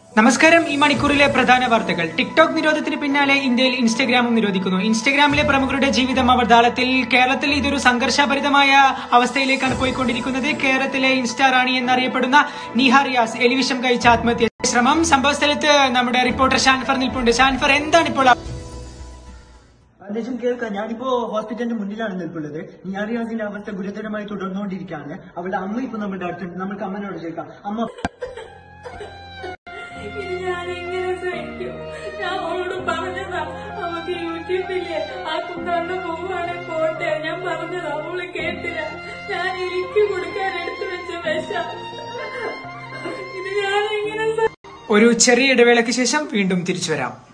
നമസ്കാരം ഈ മണിക്കൂറിലെ പ്രധാന വാർത്തകൾ ടിക്ടോക്ക് നിരോധനത്തിന് പിന്നാലെ ഇന്ത്യയിൽ ഇൻസ്റ്റഗ്രാമും നിരോധിക്കുന്നു ഇൻസ്റ്റഗ്രാമിലെ പ്രമുഖരുടെ ജീവിതം അവതാളത്തിൽ കേരളത്തിൽ ഇതൊരു സംഘർഷഭരിതമായ അവസ്ഥയിലേക്കാണ് പോയിക്കൊണ്ടിരിക്കുന്നത് കേരളത്തിലെ ഇൻസ്റ്റാ റാണി എന്നറിയപ്പെടുന്ന നിഹ റിയാസ് എലിവിഷം കഴിച്ച ആത്മഹത്യ ശ്രമം സംഭവ സ്ഥലത്ത് നമ്മുടെ റിപ്പോർട്ടർ ഷാൻഫർ നിൽപ്പുണ്ട് ഷാൻഫർ എന്താണ് ഇപ്പോൾ അന്വേഷണം കേൾക്കാം ഞാനിപ്പോ ഹോസ്പിറ്റലിന്റെ മുന്നിലാണ് നിൽക്കുന്നത് നിയാറിയാസിന്റെ അവസ്ഥ ഗുരുതരമായി തുടർന്നുകൊണ്ടിരിക്കുകയാണ് അവളുടെ അമ്മ ഇപ്പൊ നമ്മുടെ അടുത്തുണ്ട് നമുക്ക് അമ്മനോട് ചോദിക്കാം അമ്മ ഇത് ഞാൻ എങ്ങനെ സഹിക്കും ഞാൻ അവളോട് പറഞ്ഞതാ അവക്ക് യൂട്യൂബില് ആ കുക്കാണ്ട് പോവാണ് പോട്ടെ ഞാൻ പറഞ്ഞതാ അവള് കേട്ടില്ല ഞാൻ എനിക്ക് കൊടുക്കാൻ എടുത്തു വെച്ച വിഷം ഇത് ഞാൻ എങ്ങനെ സഹിക്കും? ഒരു ചെറിയ ഇടവേളയ്ക്ക് ശേഷം വീണ്ടും തിരിച്ചു വരാം